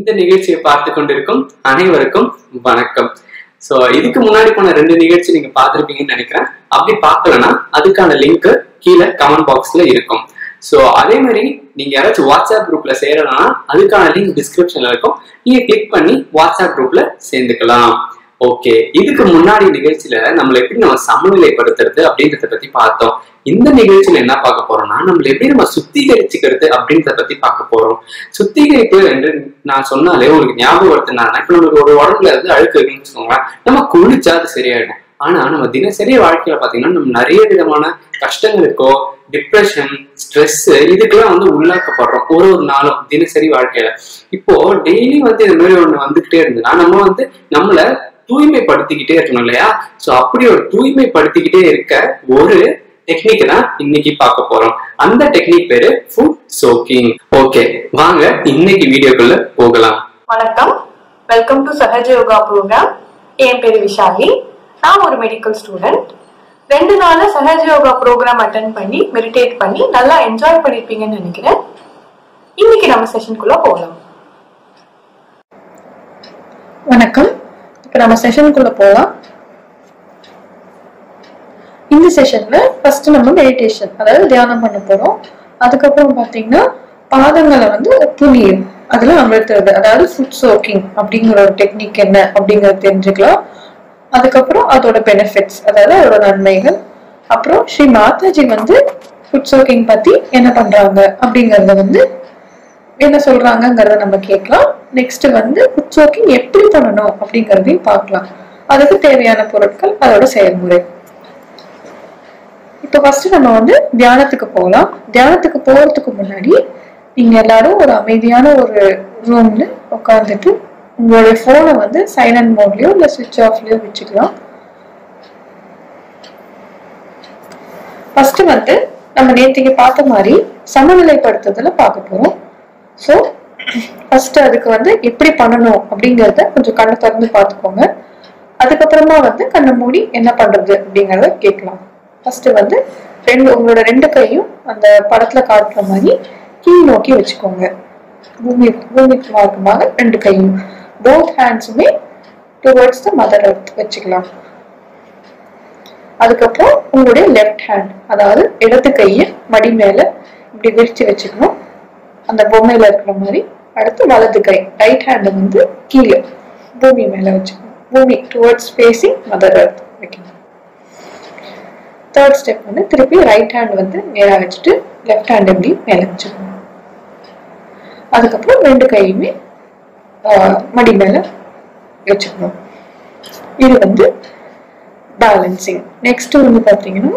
இந்த நிகழ்ச்சியை பார்த்து கொண்டிருக்கும் அனைவருக்கும் வணக்கம் சோ இதுக்கு முன்னாடி போன ரெண்டு நிகழ்ச்சி நீங்க பார்த்திருப்பீங்கன்னு நினைக்கிறேன் அப்படி பார்க்கலன்னா அதுக்கான லிங்க் கீழே கமெண்ட் பாக்ஸ்ல இருக்கும் சோ அதே மாதிரி நீங்க யாராச்சும் வாட்ஸ்அப் குரூப்ல சேரணும்னா அதுக்கான லிங்க் டிஸ்கிரிப்ஷன்ல இருக்கும் நீங்க கிளிக் பண்ணி வாட்ஸ்அப் குரூப்ல சேர்ந்துக்கலாம் ஓகே இதுக்கு முன்னாடி நிகழ்ச்சியில நம்மள எப்படி நம்ம சமநிலைப்படுத்துறது அப்படின்றத பத்தி பார்த்தோம் இந்த நிகழ்ச்சியில என்ன பார்க்க போறோம்னா நம்மள எப்படி நம்ம சுத்திகரிச்சுக்கிறது அப்படின்றத பத்தி பார்க்க போறோம் சுத்திகரிப்பு என்று நான் சொன்னாலே உங்களுக்கு ஞாபகம் வருதுன்னா இப்ப நம்மளுக்கு ஒரு உடம்புல இருந்து அழுக்கு இருக்குன்னு வச்சுக்கோங்களேன் நம்ம குளிச்சா அது சரியாயிடும் ஆனா நம்ம தினசரி வாழ்க்கையில பாத்தீங்கன்னா நம்ம நிறைய விதமான கஷ்டங்களுக்கோ டிப்ரெஷன் ஸ்ட்ரெஸ் இதுக்கெல்லாம் வந்து உள்ளாக்கப்படுறோம் ஒரு ஒரு நாளும் தினசரி வாழ்க்கையில இப்போ டெய்லி வந்து இது மாதிரி ஒண்ணு வந்துகிட்டே இருந்ததுன்னா நம்ம வந்து நம்மள தூய்மைப்படுத்திக்கிட்டே இருக்கணும் இல்லையா சோ அப்படி ஒரு தூய்மைப்படுத்திக்கிட்டே இருக்க ஒரு டெக்னிக் தான் இன்னைக்கு பார்க்க போறோம் அந்த டெக்னிக் பேரு ஃபுட் சோக்கிங் ஓகே வாங்க இன்னைக்கு வீடியோக்குள்ள போகலாம் வணக்கம் welcome to Sahaja Yoga program என் பேரு விஷாலி நான் ஒரு மெடிக்கல் ஸ்டூடெண்ட் ரெண்டு நாள் சஹஜ யோகா ப்ரோக்ராம் அட்டன் பண்ணி மெடிடேட் பண்ணி நல்லா என்ஜாய் பண்ணிருப்பீங்கன்னு நினைக்கிறேன் இன்னைக்கு நம்ம செஷனுக்குள்ள போகலாம் வணக்கம் இப்போ நம்ம செஷனுக்குள்ள போகலாம் இந்த செஷன்ல ஃபர்ஸ்ட் நம்ம மெடிடேஷன் அதாவது தியானம் பண்ண போறோம் அதுக்கப்புறம் பாத்தீங்கன்னா பாதங்களை வந்து உப்பு நீர் அதுல அமிழ்த்துறது அதாவது ஃபுட் சோக்கிங் அப்படிங்கிற ஒரு டெக்னிக் என்ன அப்படிங்கறத தெரிஞ்சுக்கலாம் அதுக்கப்புறம் அதோட பெனிஃபிட்ஸ் அதாவது அதோட நன்மைகள் அப்புறம் ஸ்ரீ மாதாஜி வந்து ஃபுட் சோக்கிங் பத்தி என்ன பண்றாங்க அப்படிங்கறத வந்து என்ன சொல்றாங்கங்கிறத நம்ம கேட்கலாம் நெக்ஸ்ட் வந்து ஃபுட் சோக்கிங் எப்படி பண்ணணும் அப்படிங்கறதையும் பார்க்கலாம் அதுக்கு தேவையான பொருட்கள் அதோட செயல்முறை இப்போ ஃபர்ஸ்ட் நம்ம வந்து தியானத்துக்கு போகலாம் தியானத்துக்கு போறதுக்கு முன்னாடி நீங்க எல்லாரும் ஒரு அமைதியான ஒரு ரூம்ல உட்காந்துட்டு உங்களுடைய போனை வந்து சைலண்ட் மோட்லயோ இல்ல சுவிட்ச் ஆஃப்லயோ வச்சுக்கலாம் ஃபர்ஸ்ட் வந்து நம்ம நேத்திக்கு பார்த்த மாதிரி சமநிலைப்படுத்துதல பார்க்க போறோம் ஸோ ஃபர்ஸ்ட் அதுக்கு வந்து எப்படி பண்ணணும் அப்படிங்கறத கொஞ்சம் கண்ணை திறந்து பார்த்துக்கோங்க அதுக்கப்புறமா வந்து கண்ணை மூடி என்ன பண்றது அப்படிங்கறத கேட்கலாம் ஃபர்ஸ்ட் வந்து ரெண்டு உங்களோட ரெண்டு கையும் அந்த படத்துல காட்டுற மாதிரி கீழ் நோக்கி வச்சுக்கோங்க பூமி பூமிக்கு மார்க்கமாக ரெண்டு கையும் போத் ஹேண்ட்ஸுமே டுவர்ட்ஸ் த மதர் எர்த் வச்சுக்கலாம் அதுக்கப்புறம் உங்களுடைய லெஃப்ட் ஹேண்ட் அதாவது இடது கையை மடி மேல இப்படி விரிச்சு வச்சுக்கணும் அந்த பொம்மையில இருக்கிற மாதிரி அடுத்து வலது கை ரைட் ஹேண்டை வந்து கீழே பூமி மேல வச்சுக்கணும் பூமி டுவர்ட்ஸ் ஃபேஸிங் மதர் எர்த் வைக்கணும் தேர்ட் ஸ்டெப் வந்து திருப்பி ரைட் ஹேண்ட் வந்து நேரா வச்சுட்டு லெஃப்ட் ஹேண்ட் எப்படி மேல வச்சுக்கணும் அதுக்கப்புறம் ரெண்டு கையுமே ஆஹ், மடி மேல வச்சுக்கணும் இது வந்து பேலன்சிங் நெக்ஸ்ட் வந்து பார்த்தீங்கன்னா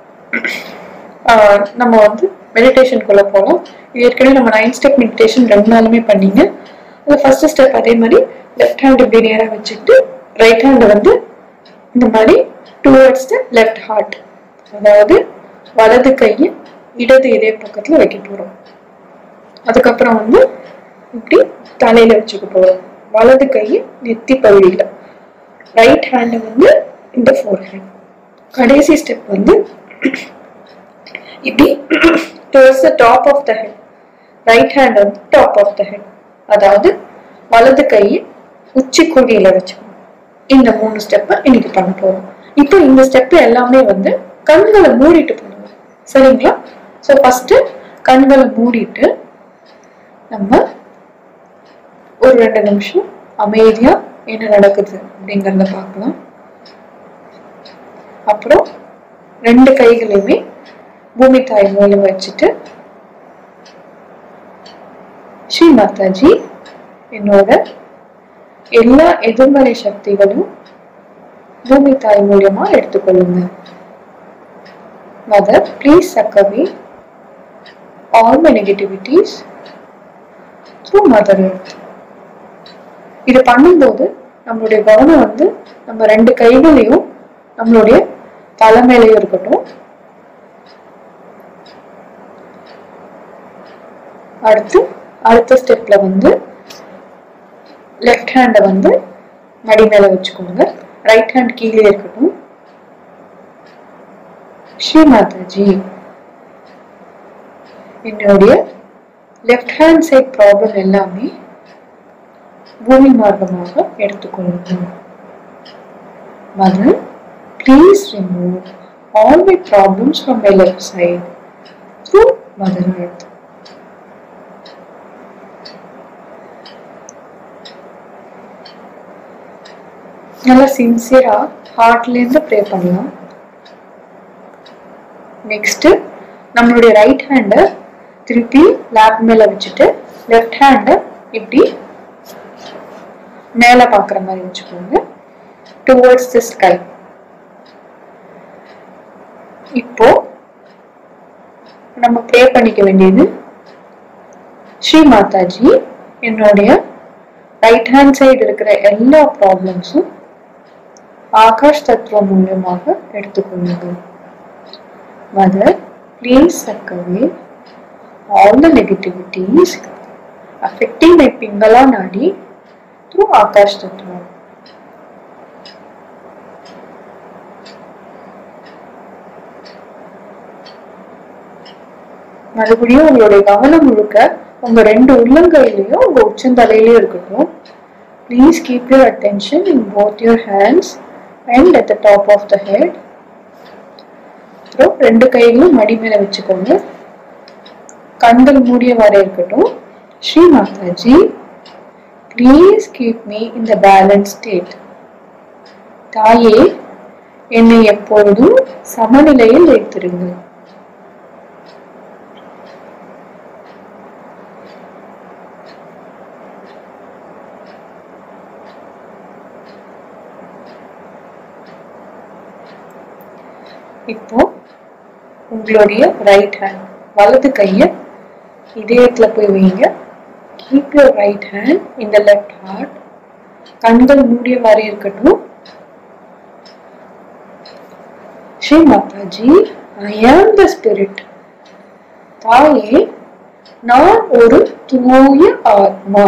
ஆஹ், நம்ம வந்து மெடிடேஷனுக்குள்ள போகலாம் இது ஏற்கனவே நம்ம நைன் ஸ்டெப் மெடிடேஷன் ரெண்டு நாளுமே பண்ணீங்க அது ஃபர்ஸ்ட் ஸ்டெப் அதே மாதிரி லெஃப்ட் ஹேண்ட் இப்படி நேராக வச்சுக்கிட்டு ரைட் ஹேண்டை வந்து இந்த மாதிரி டுவர்ட்ஸ் த லெஃப்ட் ஹார்ட் அதாவது வலது கையை இடது இதே பக்கத்துல வைக்க போறோம் அதுக்கப்புறம் வந்து இப்படி தலையில வச்சுக்க போறோம் வலது கையை நெத்தி பகுதியில ரைட் ஹேண்டை வந்து இந்த ஃபோர் ஹேண்ட் கடைசி ஸ்டெப் வந்து இப்படி towards the top of the head right hand வந்து டாப் ஆஃப் த ஹெட் அதாவது வலது கையை உச்சி குழியில வச்சுக்கணும் இந்த மூணு ஸ்டெப்பை இன்னைக்கு பண்ண போறோம் இப்போ இந்த ஸ்டெப் எல்லாமே வந்து கண்களை மூடிட்டு பண்ணுவோம் சரிங்களா ஸோ ஃபர்ஸ்ட் கண்களை மூடிட்டு நம்ம ஒரு ரெண்டு நிமிஷம் அமைதியா என்ன நடக்குது அப்படிங்கறத பார்க்கலாம் அப்புறம் ரெண்டு கைகளையுமே பூமி தாய் மூலம் வச்சுட்டு ஸ்ரீ மாதாஜி என்னோட எல்லா எதிர்மறை சக்திகளும் பூமி தாய் மூலியமா எடுத்துக்கொள்ளுங்க mother please suck away all my negativities through mother earth இது பண்ணும்போது நம்மளுடைய கவனம் வந்து நம்ம ரெண்டு கைகளையும் நம்மளுடைய தலை மேலேயும் இருக்கட்டும் அடுத்து அடுத்த ஸ்டெப்ல வந்து லெஃப்ட் ஹேண்டை வந்து மடி மேல வச்சுக்கோங்க ரைட் ஹேண்ட் கீழே இருக்கட்டும் ஸ்ரீ மாதாஜி என்னுடைய லெஃப்ட் ஹேண்ட் சைட் ப்ராப்ளம் எல்லாமே பூமி மார்க்கமாக எடுத்துக்கொள்ளுங்கள் mother please remove all my problems from my left side through mother earth நல்லா சின்சியரா ஹார்ட்ல இருந்து ப்ரே பண்ணலாம் நெக்ஸ்ட் நம்மளுடைய ரைட் ஹேண்டை திருப்பி லேப் மேல வச்சுட்டு லெஃப்ட் ஹேண்டை இப்படி மேல பார்க்குற மாதிரி வச்சுக்கோங்க டுவர்ட்ஸ் தி ஸ்கை இப்போ நம்ம ப்ரே பண்ணிக்க வேண்டியது ஸ்ரீ மாதாஜி என்னுடைய ரைட் ஹேண்ட் சைடு இருக்கிற எல்லா ப்ராப்ளம்ஸும் ஆகாஷ் தத்துவம் மூலியமாக எடுத்துக்கொள்ளுங்கள் mother please suck away all the negativities affecting my pingala nadi through ஆகாஷ் தத்துவம் மறுபடியும் உங்களுடைய கவனம் முழுக்க உங்க ரெண்டு உள்ளங்கையிலையும் உங்க உச்சந்தலையிலையும் இருக்கட்டும் please keep your attention in both your hands and at the top of the head அப்புறம் ரெண்டு கைகளும் மடி மேல வச்சுக்கோங்க கண்கள் மூடியவாறே இருக்கட்டும் Shri Mataji please keep me in the balance state தாயே என்னை எப்பொழுதும் சமநிலையில் வைத்திருங்கள் இப்போ உங்களுடைய ரைட் ஹேண்ட் வலது கையை இதயத்துல போய் வைங்க கீப் யுவர் ரைட் ஹேண்ட் இந்த லெஃப்ட் ஹார்ட் கண்கள் மூடியவாறு இருக்கட்டும் ஸ்ரீ மாதாஜி ஐ ஆம் த ஸ்பிரிட் தாயே நான் ஒரு தூய ஆத்மா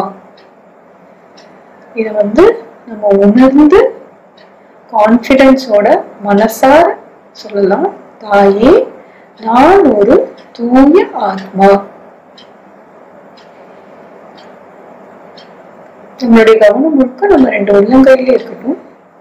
இதை வந்து நம்ம உணர்ந்து கான்ஃபிடென்ஸோட மனசார சொல்லலாம் தாயே நான் ஒரு தூய ஆத்மா நம்மளுடைய கவனம் முழுக்க நம்ம ரெண்டு உள்ளங்கையில இருக்கட்டும்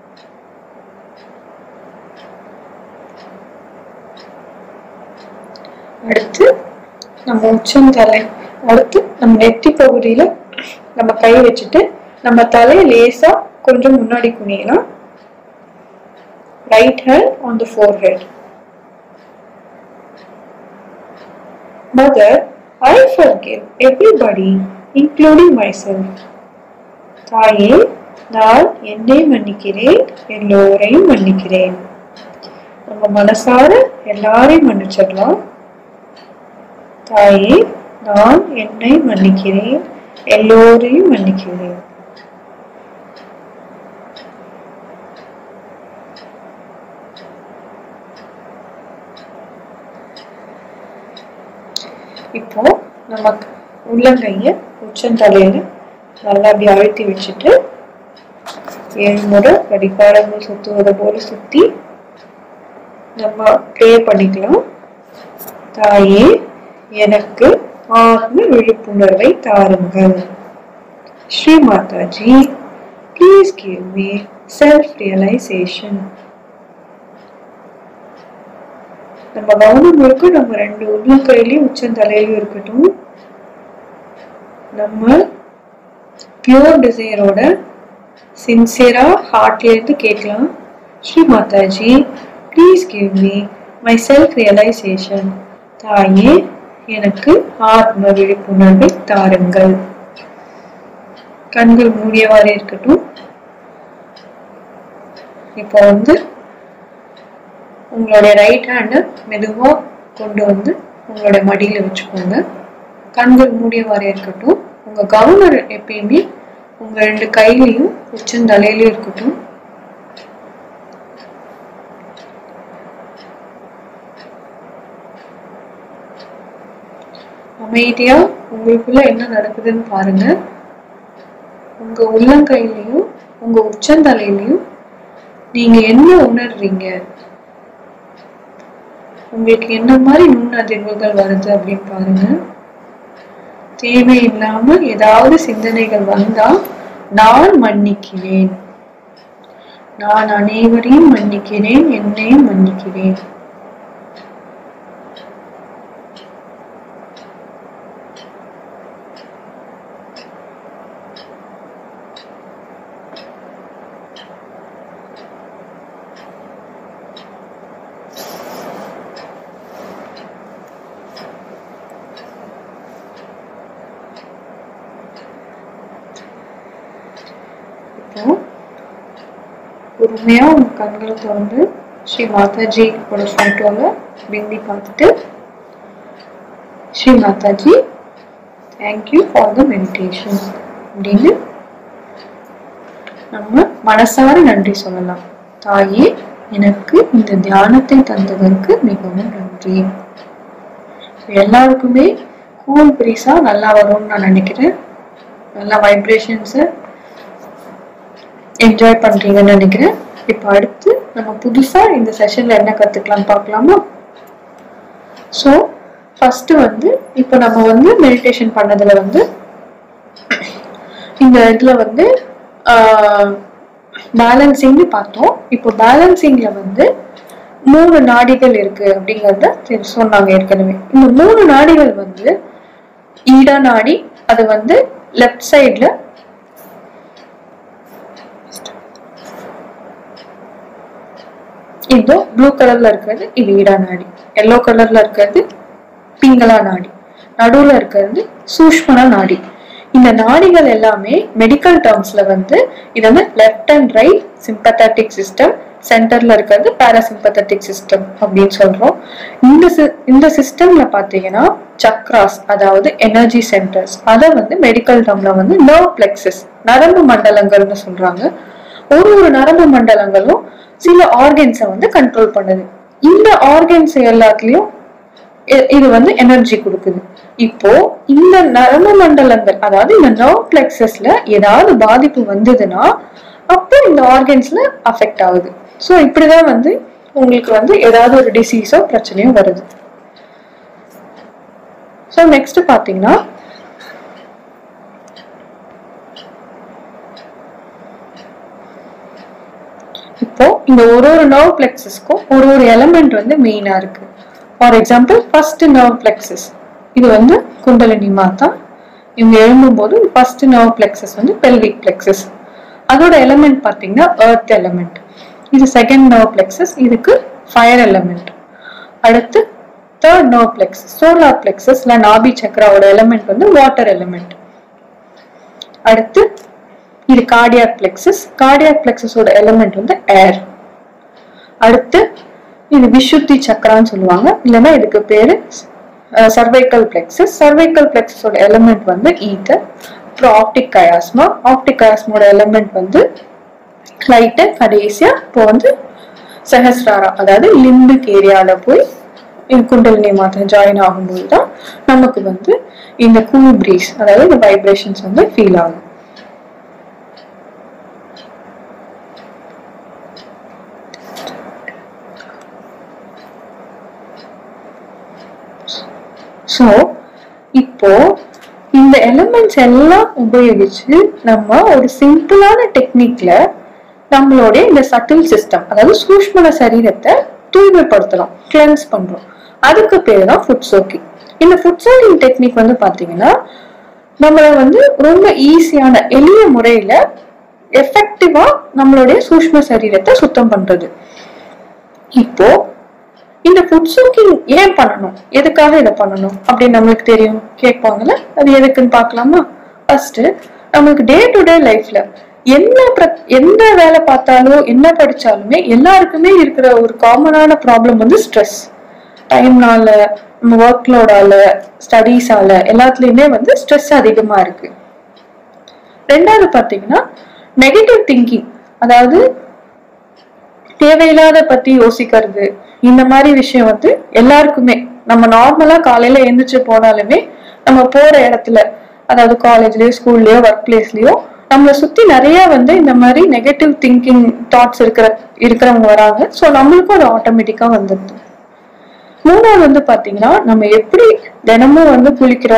அடுத்து நம்ம உச்சந்தலை அடுத்து நம்ம நெத்தி பகுதியில நம்ம கை வச்சுட்டு நம்ம தலையை லேசா கொஞ்சம் முன்னாடி குனியலாம் right hand on the forehead. Mother, I forgive everybody, including myself. தாயே நான் என்னை மன்னிக்கிறேன் எல்லோரையும் மன்னிக்கிறேன் நம்ம மனசார எல்லாரையும் மன்னிச்சிடலாம் தாயே நான் என்னை மன்னிக்கிறேன் எல்லோரையும் மன்னிக்கிறேன் இப்போ நமக்கு உள்ளங்கைய உச்சந்தலையில நல்லா அப்படி அழுத்தி வச்சுட்டு ஏழு முறை கடிகாரங்கள் சுத்துவதை போல சுத்தி நம்ம ப்ரே பண்ணிக்கலாம் தாயே எனக்கு ஆத்ம விழிப்புணர்வை தாருங்கள் Shri Mataji please give me self realisation நம்ம கவனம் முழுக்க நம்ம ரெண்டு உள்ளங்கையிலையும் உச்சந்தலையிலையும் இருக்கட்டும் நம்ம பியூர் டிசைரோட சின்சியரா ஹார்ட்ல இருந்து கேட்கலாம் Shri Mataji please give me my self realisation தாயே எனக்கு ஆத்ம விழிப்புணர்வை தாருங்கள் கண்கள் மூடியவாறு இருக்கட்டும் இப்போ வந்து உங்களுடைய ரைட் ஹேண்டை மெதுவாக கொண்டு வந்து உங்களுடைய மடியில் வச்சுக்கோங்க கண்கள் மூடியவாறு இருக்கட்டும் உங்கள் கவர்னர் எப்பயுமே உங்கள் ரெண்டு கையிலையும் உச்சந்தலையிலையும் இருக்கட்டும் அமைதியா உங்களுக்குள்ள என்ன நடக்குதுன்னு பாருங்க உங்க உள்ளங்கையிலையும் உங்க உச்சந்தலையிலையும் நீங்க என்ன உணர்றீங்க உங்களுக்கு என்ன மாதிரி நுண்ணதிர்வுகள் வருது அப்படின்னு பாருங்க தேவையில்லாம ஏதாவது சிந்தனைகள் வந்தா நான் மன்னிக்கிறேன் நான் அனைவரையும் மன்னிக்கிறேன் என்னையும் மன்னிக்கிறேன் இப்போ பொறுமையா உங்க கண்களை திறந்து ஸ்ரீ மாதாஜி ஒரு போட்டோல பிந்தி பார்த்துட்டு Shri Mataji thank you for the meditation அப்படின்னு நம்ம மனசார நன்றி சொல்லலாம் தாயே எனக்கு இந்த தியானத்தை தந்ததற்கு மிகவும் நன்றி எல்லாருக்குமே கூல் பிரீஸா நல்லா வரும்னு நான் நினைக்கிறேன் நல்லா வைப்ரேஷன்ஸை என்ஜாய் பண்றீங்கன்னு நினைக்கிறேன் இப்போ அடுத்து நம்ம புதுசா இந்த செஷன்ல என்ன கத்துக்கலாம் பார்க்கலாமா ஸோ ஃபர்ஸ்ட் வந்து இப்போ நம்ம வந்து மெடிடேஷன் பண்ணதுல வந்து இந்த இதுல வந்து பேலன்சிங்னு பார்த்தோம் இப்போ பேலன்சிங்ல வந்து மூணு நாடிகள் இருக்கு அப்படிங்கறத தெரி- சொன்னாங்க ஏற்கனவே இந்த மூணு நாடிகள் வந்து ஈடா நாடி அது வந்து லெஃப்ட் சைட்ல இதோ ப்ளூ கலர்ல இருக்கிறது இது ஈடா நாடி எல்லோ கலர்ல இருக்கிறது பிங்களா நாடி நடுவுல இருக்கிறது சூஷ்மனா நாடி இந்த நாடிகள் எல்லாமே மெடிக்கல் டேர்ம்ஸ்ல வந்து இது வந்து left and right sympathetic system சென்டர்ல இருக்கிறது பாராசிம்பத்தட்டிக் சிஸ்டம் அப்படின்னு சொல்றோம் இந்த சி- இந்த சிஸ்டம்ல பாத்தீங்கன்னா சக்ராஸ் அதாவது எனர்ஜி சென்டர்ஸ் அதை வந்து மெடிக்கல் டேர்ம்ல வந்து நர்வ் பிளெக்சஸ் நரம்பு மண்டலங்கள்னு சொல்றாங்க ஒரு ஒரு நரம்பு மண்டலங்களும் சில ஆர்கன்ஸை வந்து கண்ட்ரோல் பண்ணுது இந்த ஆர்கன்ஸ் எல்லாத்துலயும் இ- இது வந்து எனர்ஜி கொடுக்குது இப்போ இந்த நரம்பு மண்டலங்கள் அதாவது இந்த நர்வ் பிளெக்சஸ்ல ஏதாவது பாதிப்பு வந்ததுன்னா அப்போ இந்த ஆர்கன்ஸ்ல அஃபெக்ட் ஆகுது ஸோ இப்படிதான் வந்து உங்களுக்கு வந்து ஏதாவது ஒரு டிசீஸோ பிரச்சனையோ வருது ஸோ நெக்ஸ்ட் பாத்தீங்கன்னா இப்போ இந்த ஒரு ஒரு நர்வ் பிளெக்சஸ்க்கும் ஒரு ஒரு எலமெண்ட் வந்து மெயினா இருக்கு for example first nerve plexus இது வந்து குண்டலினி மாதா இவங்க எழும்பும்போது ஃபர்ஸ்ட் நர்வ் பிளெக்சஸ் வந்து பெல்விக் பிளெக்சஸ் அதோட எலமெண்ட் பார்த்தீங்கன்னா எர்த் எலமெண்ட் இது செகண்ட் நர்வ் பிளெக்சஸ் இதுக்கு ஃபயர் எலமெண்ட் அடுத்து third nerve plexus solar plexus இல்லை நாபி சக்கராவோட எலமெண்ட் வந்து வாட்டர் எலமெண்ட் அடுத்து இது கார்டியாக் பிளெக்சஸ் கார்டியாக் பிளெக்சஸோட எலமெண்ட் வந்து ஏர் அடுத்து இது விசுத்தி சக்கரான்னு சொல்லுவாங்க இல்லைன்னா இதுக்கு பேரு சர்வைக்கல் பிளெக்சஸ் சர்வைக்கல் பிளெக்சஸோட எலமெண்ட் வந்து ஈத்தர் அப்புறம் ஆப்டிக் கயாஸ்மா ஆப்டிக் கயாஸ்மோட எலமெண்ட் வந்து லைட்டு கடைசியா இப்போ வந்து சஹஸ்ராரா அதாவது லிம்பிக் ஏரியால போய் இந்த குண்டலினி மாதம் ஜாயின் ஆகும்போது தான் நமக்கு வந்து இந்த கூல் பிரீஸ் அதாவது இந்த வைப்ரேஷன்ஸ் வந்து ஃபீல் ஆகும் ஸோ இப்போ இந்த எலிமெண்ட்ஸ் எல்லாம் உபயோகிச்சு நம்ம ஒரு சிம்பிளான டெக்னிக்ல நம்மளுடைய இந்த சட்டில் சிஸ்டம் அதாவது சூஷ்மண சரீரத்தை தூய்மைப்படுத்துறோம் கிளென்ஸ் பண்றோம் அதுக்கு பேர் தான் ஃபுட் சோக்கிங் இந்த ஃபுட் சோக்கிங் டெக்னிக் வந்து பாத்தீங்கன்னா நம்மள வந்து ரொம்ப ஈஸியான எளிய முறையில எஃபெக்டிவா நம்மளுடைய சூஷ்ம சரீரத்தை சுத்தம் பண்றது இப்போ இந்த ஃபுட் சோக்கிங் ஏன் பண்ணணும் எதுக்காக இதை பண்ணணும் அப்படின்னு நம்மளுக்கு தெரியும் கேட்பாங்கல்ல அது எதுக்குன்னு பார்க்கலாமா ஃபர்ஸ்ட் நம்மளுக்கு டே டு டே லைஃப்ல என்ன பிர- எந்த வேலை பார்த்தாலும் என்ன படிச்சாலுமே எல்லாருக்குமே இருக்கிற ஒரு காமனான ப்ராப்ளம் வந்து ஸ்ட்ரெஸ் டைம்னால நம்ம ஒர்க் லோடால ஸ்டடீஸால எல்லாத்துலயுமே வந்து ஸ்ட்ரெஸ் அதிகமா இருக்கு ரெண்டாவது பாத்தீங்கன்னா நெகட்டிவ் திங்கிங் அதாவது தேவையில்லாத பத்தி யோசிக்கிறது இந்த மாதிரி விஷயம் வந்து எல்லாருக்குமே நம்ம நார்மலா காலையில எந்திரிச்சு போனாலுமே நம்ம போற இடத்துல அதாவது காலேஜ்லயோ ஸ்கூல்லயோ ஒர்க் பிளேஸ்லயோ நம்மளை சுத்தி நிறைய வந்து இந்த மாதிரி நெகட்டிவ் திங்கிங் தாட்ஸ் இருக்கிற இருக்கிறவங்க வராங்க ஸோ நம்மளுக்கும் அது ஆட்டோமேட்டிக்கா வந்துடுது மூணாவது வந்து பாத்தீங்கன்னா நம்ம எப்படி தினமும் வந்து குளிக்கிறோம்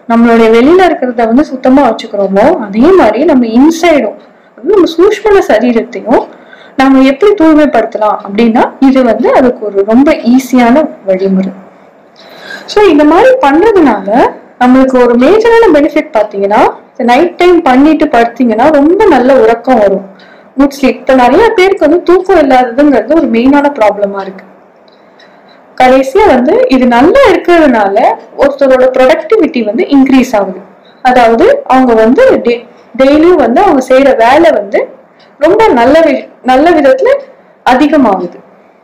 நம்மளுடைய வெளியில இருக்கிறத வந்து சுத்தமா வச்சுக்கிறோமோ அதே மாதிரி நம்ம இன்சைடும் நம்ம சூஷ்மன சரீரத்தையும் நாம எப்படி தூய்மைப்படுத்தலாம் அப்படின்னா இது வந்து அதுக்கு ஒரு ரொம்ப ஈஸியான வழிமுறை ஸோ இந்த மாதிரி பண்றதுனால நம்மளுக்கு ஒரு மேஜரான பெனிஃபிட் பார்த்தீங்கன்னா நைட் டைம் பண்ணிட்டு படுத்தீங்கன்னா ரொம்ப நல்ல உறக்கம் வரும் குட் ஸ்லீப் இப்போ நிறைய பேருக்கு வந்து தூக்கம் இல்லாததுங்கிறது ஒரு மெயினான ப்ராப்ளமா இருக்கு கடைசியா வந்து இது நல்லா இருக்கிறதுனால ஒருத்தரோட ப்ரொடக்டிவிட்டி வந்து இன்க்ரீஸ் ஆகுது அதாவது அவங்க வந்து டெய்லியும் வந்து அவங்க செய்யற வேலை வந்து ரொம்ப நல்ல வி- நல்ல விதத்துல அதிகமாகுது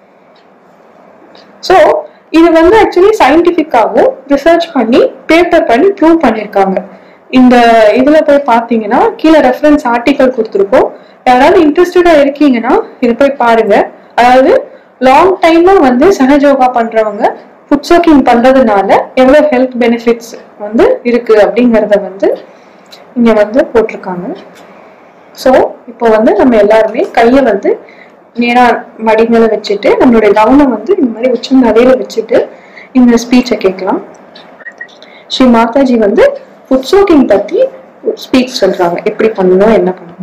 ஸோ இது வந்து ஆக்சுவலி சயின்டிஃபிக்காகவும் ரிசர்ச் பண்ணி பேப்பர் பண்ணி ப்ரூவ் பண்ணியிருக்காங்க இந்த இதுல போய் பார்த்தீங்கன்னா கீழே ரெஃபரன்ஸ் ஆர்டிக்கல் கொடுத்துருக்கோம் யாராவது இன்ட்ரெஸ்டடா இருக்கீங்கன்னா இது போய் பாருங்க அதாவது லாங் டைமா வந்து சகஜோகா பண்றவங்க ஃபுட் சோக்கிங் பண்றதுனால எவ்வளவு ஹெல்த் பெனிஃபிட்ஸ் வந்து இருக்கு அப்படிங்கறத வந்து இங்க வந்து போட்டிருக்காங்க ஸோ இப்போ வந்து நம்ம எல்லாருமே கையை வந்து நேரா மடி மேல வச்சுட்டு நம்மளுடைய கவனம் வந்து இந்த மாதிரி உச்சி நடையில வச்சுட்டு இந்த ஸ்பீச்சை கேட்கலாம் ஸ்ரீ மாதாஜி வந்து ஃபுட் சோக்கிங் பத்தி ஸ்பீச் சொல்றாங்க எப்படி பண்ணணும் என்ன பண்ணணும்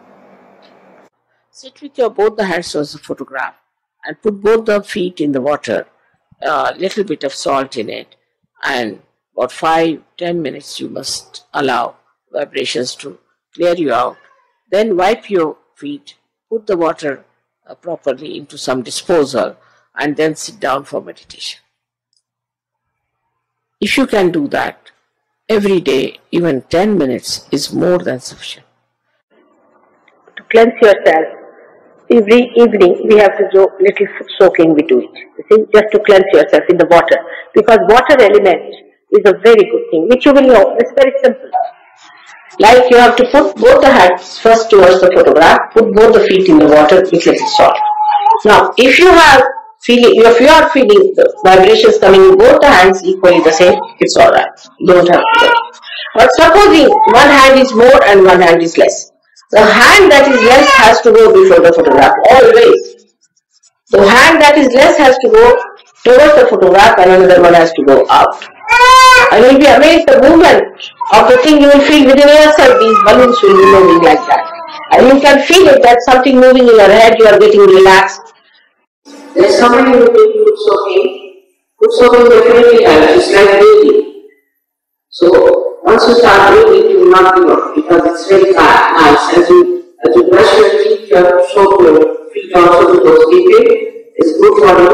Sit with your both the hands towards the photograph and put both the feet in the water, a little bit of salt in it, and about five ten minutes you must allow vibrations to clear you out. Then wipe your feet, put the water uh, properly into some disposal, and then sit down for meditation. If you can do that every day, even 10 minutes is more than sufficient. to cleanse yourself. Every evening we have to do little foot soaking we do it. You see, just to cleanse yourself in the water. Because water element is a very good thing, which you will know. It's very simple. Like you have to put both the hands first towards the photograph, put both the feet in the water with little salt. Now, if you have feeling, if you are feeling the vibrations coming in both the hands equally the same, it's alright. You don't have to. worry. But supposing one hand is more and one hand is less. The hand that is less has to go before the photograph, always. The hand that is less has to go towards the photograph and another one has to go out. And you'll be amazed the movement of the thing you will feel within yourself, these balloons will be moving like that. And you can feel it that something moving in your head, you are getting relaxed. There's somebody who will do soaking. Good soaking definitely helps, it's like breathing. So once you start breathing, you will not give up because it's very fa- nice. As you as you brush your teeth, you have to soak your feet also because sleeping is good for you.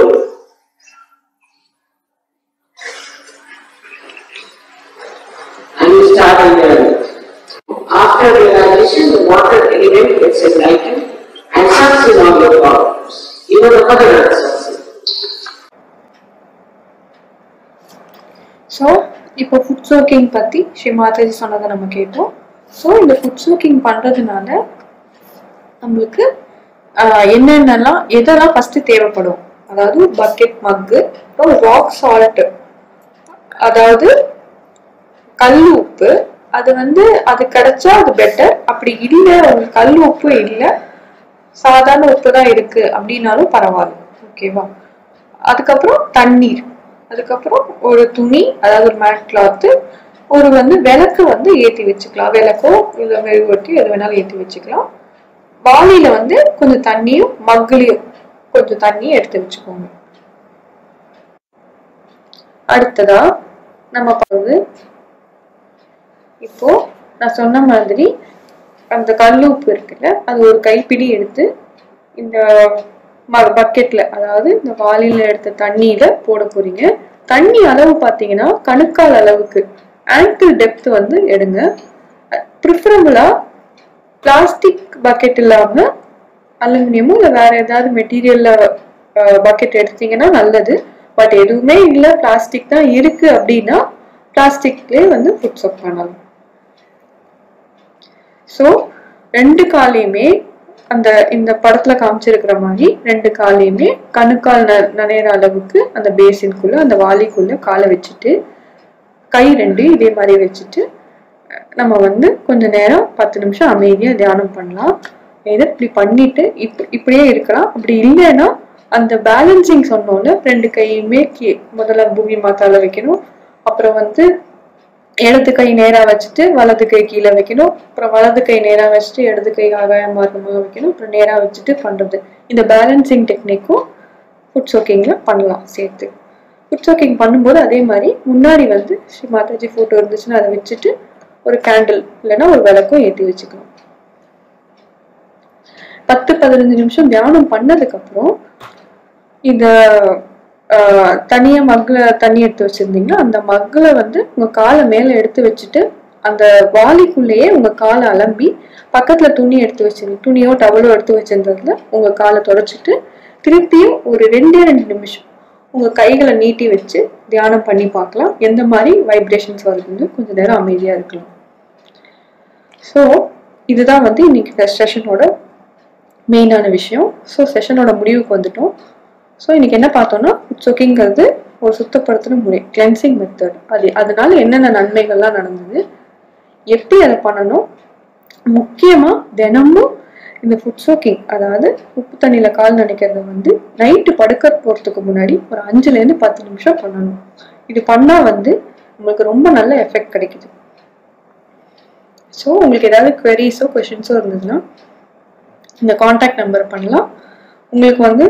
And you start enjoying it. After realization, the water element gets enlightened and sucks in all your problems. Even the mother earth sucks in. So இப்போ foot soaking பத்தி ஸ்ரீ மாதாஜி சொன்னதை நம்ம கேட்டோம் so இந்த foot soaking பண்றதுனால நம்மளுக்கு ஆஹ், என்னென்னலாம் எதெல்லாம் ஃபர்ஸ்ட் தேவைப்படும் அதாவது பக்கெட் மக்கு அப்புறம் ராக் சால்ட் அதாவது கல் உப்பு அது வந்து அது கிடைச்சா அது பெட்டர் அப்படி இல்லை உங்களுக்கு கல் உப்பு இல்லை சாதாரண உப்பு தான் இருக்கு அப்படின்னாலும் பரவாயில்ல ஓகேவா அதுக்கப்புறம் தண்ணீர் அதுக்கப்புறம் ஒரு துணி அதாவது ஒரு மேட் கிளாத்து ஒரு வந்து விளக்கு வந்து ஏற்றி வச்சுக்கலாம் விளக்கோ இல்லை மெழுகுவர்த்தி எது வேணாலும் ஏற்றி வச்சுக்கலாம் வாளியில வந்து கொஞ்சம் தண்ணியும் மக்குலையும் கொஞ்சம் தண்ணியும் எடுத்து வச்சுக்கோங்க அடுத்ததா நம்ம பார்வது இப்போ நான் சொன்ன மாதிரி அந்த கல் உப்பு இருக்குல்ல அது ஒரு கைப்பிடி எடுத்து இந்த பக்கெட்ல அதாவது இந்த வாளியில எடுத்த தண்ணியில போட போறீங்க தண்ணி அளவு பார்த்தீங்கன்னா கணுக்கால் அளவுக்கு ஆங்கிள் டெப்த் வந்து எடுங்க ப்ரிஃபரபிளா பிளாஸ்டிக் பக்கெட் இல்லாம அலுமினியமோ இல்லை வேற ஏதாவது மெட்டீரியல்ல பக்கெட் எடுத்தீங்கன்னா நல்லது பட் எதுவுமே இல்லை பிளாஸ்டிக் தான் இருக்கு அப்படின்னா பிளாஸ்டிக்லேயே வந்து ஃபுட் சோப் பண்ணலாம் ஸோ ரெண்டு காலையுமே அந்த இந்த படத்துல காமிச்சிருக்கிற மாதிரி ரெண்டு காலையுமே கணுக்கால் ந நனையிற அளவுக்கு அந்த பேசின்குள்ள அந்த வாளிக்குள்ள காலை வச்சுட்டு கை ரெண்டு இதே மாதிரி வச்சுட்டு அஹ், நம்ம வந்து கொஞ்ச நேரம் பத்து நிமிஷம் அமைதியா தியானம் பண்ணலாம் இதை இப்படி பண்ணிட்டு இப் இப்படியே இருக்கலாம் அப்படி இல்லைன்னா அந்த பேலன்சிங் சொன்னோம்ல ரெண்டு கையுமே கீ முதல்ல பூமி மாத்தால வைக்கணும் அப்புறம் வந்து இடது கை நேரா வச்சுட்டு வலது கை கீழே வைக்கணும் அப்புறம் வலது கை நேரா வச்சுட்டு இடது கை ஆகாய மார்க்கமாக வைக்கணும் அப்புறம் நேரா வச்சுட்டு பண்றது இந்த பேலன்சிங் டெக்னிக்கும் ஃபுட் சோக்கிங்ல பண்ணலாம் சேர்த்து ஃபுட் சோக்கிங் பண்ணும்போது அதே மாதிரி முன்னாடி வந்து ஸ்ரீ மாதாஜி ஃபோட்டோ இருந்துச்சுன்னா அதை வச்சுட்டு ஒரு கேண்டில் இல்லைன்னா ஒரு விளக்கும் ஏற்றி வச்சுக்கலாம் பத்து பதினஞ்சு நிமிஷம் தியானம் பண்ணதுக்கு அப்புறம் இந்த ஆஹ், தனியா மக்ல தண்ணி எடுத்து வச்சிருந்தீங்கன்னா அந்த மக்ல வந்து உங்க காலை மேல எடுத்து வச்சுட்டு அந்த வாளிக்குள்ளேயே உங்க காலை அலம்பி பக்கத்துல துணி எடுத்து வச்சிருந்தீங்க துணியோ டவலோ எடுத்து வச்சிருந்ததுல உங்க காலை தொடச்சிட்டு திருப்பியும் ஒரு ரெண்டே ரெண்டு நிமிஷம் உங்க கைகளை நீட்டி வச்சு தியானம் பண்ணி பார்க்கலாம் எந்த மாதிரி வைப்ரேஷன்ஸ் வருதுன்னு கொஞ்ச நேரம் அமைதியா இருக்கலாம் ஸோ இதுதான் வந்து இன்னைக்கு செஷனோட மெயினான விஷயம் ஸோ செஷனோட முடிவுக்கு வந்துட்டோம் ஸோ இன்னைக்கு என்ன பார்த்தோம்னா சொக்கிங்கிறது ஒரு சுத்தப்படுத்துகிற முறை கிளென்சிங் மெத்தட் அது அதனால என்னென்ன நன்மைகள்லாம் நடந்தது எப்படி அதை பண்ணணும் முக்கியமாக தினமும் இந்த ஃபுட் சோக்கிங் அதாவது உப்பு தண்ணியில் கால் நினைக்கிறத வந்து நைட்டு படுக்க போகிறதுக்கு முன்னாடி ஒரு அஞ்சுலேருந்து பத்து நிமிஷம் பண்ணணும் இது பண்ணால் வந்து உங்களுக்கு ரொம்ப நல்ல எஃபெக்ட் கிடைக்குது ஸோ உங்களுக்கு ஏதாவது queries-ஓ கொஷின்ஸோ இருந்ததுன்னா இந்த காண்டாக்ட் நம்பர் பண்ணலாம் உங்களுக்கு வந்து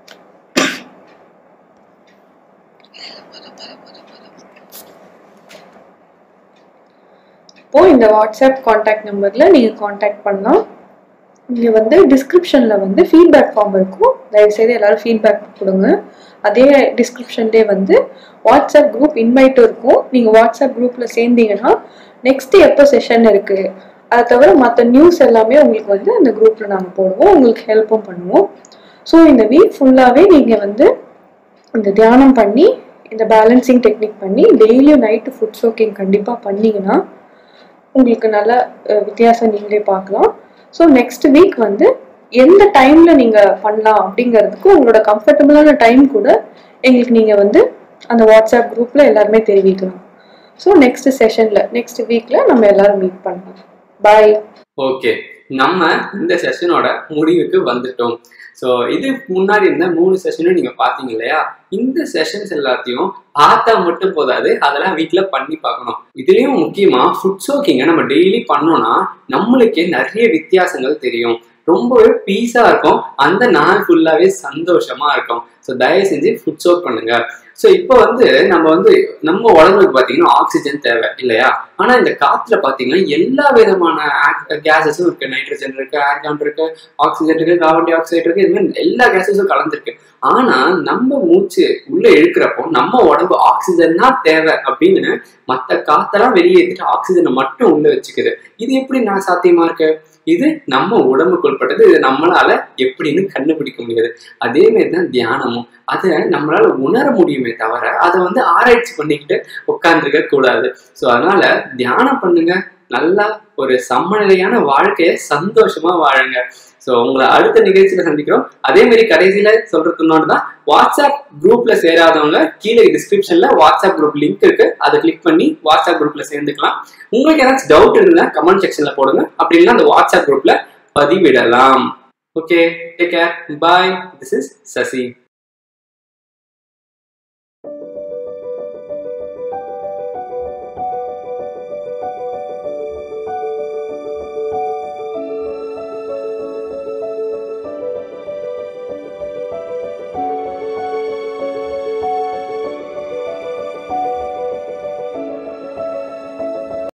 இப்போ இந்த வாட்ஸ்அப் காண்டாக்ட் நம்பர்ல நீங்க காண்டாக்ட் பண்ணலாம் இங்க வந்து டிஸ்கிரிப்ஷன்ல வந்து ஃபீட்பேக் ஃபார்ம் இருக்கும் தயவு செய்து எல்லாரும் ஃபீட்பேக் கொடுங்க அதே டிஸ்கிரிப்ஷன்லேயே வந்து வாட்ஸ்அப் குரூப் இன்வைட்டும் இருக்கும் நீங்க வாட்ஸ்அப் குரூப்ல சேர்ந்தீங்கன்னா நெக்ஸ்ட் எப்போ செஷன் இருக்கு அதை தவிர மற்ற நியூஸ் எல்லாமே உங்களுக்கு வந்து அந்த குரூப்ல நாங்க போடுவோம் உங்களுக்கு ஹெல்ப்பும் பண்ணுவோம் ஸோ இந்த வீக் ஃபுல்லாவே நீங்க வந்து இந்த தியானம் பண்ணி இந்த பேலன்சிங் டெக்னிக் பண்ணி டெய்லியும் நைட்டு ஃபுட் சோக்கிங் கண்டிப்பாக பண்ணீங்கன்னா உங்களுக்கு நல்ல அஹ், வித்தியாசம் நீங்களே பார்க்கலாம் ஸோ நெக்ஸ்ட் வீக் வந்து எந்த டைம்ல நீங்க பண்ணலாம் அப்படிங்கிறதுக்கு உங்களோட கம்ஃபர்டபுளான டைம் கூட எங்களுக்கு நீங்க வந்து அந்த வாட்ஸ்அப் குரூப்ல எல்லாருமே தெரிவிக்கலாம் ஸோ நெக்ஸ்ட் செஷன்ல நெக்ஸ்ட் வீக்ல நம்ம எல்லாரும் மீட் பண்ணலாம் பாய் ஓகே நம்ம இந்த செஷனோட முடிவுக்கு வந்துட்டோம் ஸோ இது முன்னாடி இருந்த மூணு செஷனும் நீங்க பாத்தீங்க இல்லையா இந்த செஷன்ஸ் எல்லாத்தையும் பார்த்தா மட்டும் போதாது அதெல்லாம் வீட்ல பண்ணி பார்க்கணும் இதுலயும் முக்கியமா ஃபுட் சோக்கிங்க நம்ம டெய்லி பண்ணோம்னா நம்மளுக்கே நிறைய வித்தியாசங்கள் தெரியும் ரொம்பவே பீஸா இருக்கும் அந்த நாள் ஃபுல்லாவே சந்தோஷமா இருக்கும் ஸோ தயவு செஞ்சு ஃபுட் சோக் பண்ணுங்க ஸோ இப்போ வந்து நம்ம வந்து நம்ம உடம்புக்கு பார்த்தீங்கன்னா ஆக்சிஜன் தேவை இல்லையா ஆனா இந்த காத்துல பாத்தீங்கன்னா எல்லா விதமான கேசஸும் இருக்கு நைட்ரஜன் இருக்கு ஆர்கான் இருக்கு ஆக்சிஜன் இருக்கு கார்பன் டை ஆக்சைடு இருக்கு இது மாதிரி எல்லா கேசஸும் கலந்துருக்கு ஆனா நம்ம மூச்சு உள்ள இழுக்கிறப்போ நம்ம உடம்பு ஆக்சிஜன் தான் தேவை அப்படின்னு மத்த காத்தெல்லாம் வெளியேற்றிட்டு ஆக்சிஜனை மட்டும் உள்ள வச்சுக்குது இது எப்படி நான் சாத்தியமா இருக்கு இது நம்ம உடம்புக்கு உட்பட்டது இது நம்மளால எப்படின்னு கண்டுபிடிக்க முடியாது அதே மாதிரி தான் தியானமும் அதை நம்மளால உணர முடியுமே தவிர அதை வந்து ஆராய்ச்சி பண்ணிக்கிட்டு உட்கார்ந்துருக்க கூடாது ஸோ அதனால தியானம் பண்ணுங்க நல்லா ஒரு சமநிலையான வாழ்க்கையை சந்தோஷமா வாழுங்க ஸோ உங்களை அடுத்த நிகழ்ச்சியில சந்திக்கிறோம் அதே மாதிரி கடைசியில சொல்றதுனோடு தான் வாட்ஸ்அப் குரூப்ல சேராதவங்க கீழே டிஸ்கிரிப்ஷன்ல வாட்ஸ்அப் குரூப் லிங்க் இருக்கு அதை கிளிக் பண்ணி வாட்ஸ்அப் குரூப்ல சேர்ந்துக்கலாம் உங்களுக்கு ஏதாச்சும் டவுட் இருந்தா கமெண்ட் செக்ஷன்ல போடுங்க அப்படி இல்லைன்னா அந்த வாட்ஸ்அப் குரூப்ல பதிவிடலாம் okay take care bye this is Sasi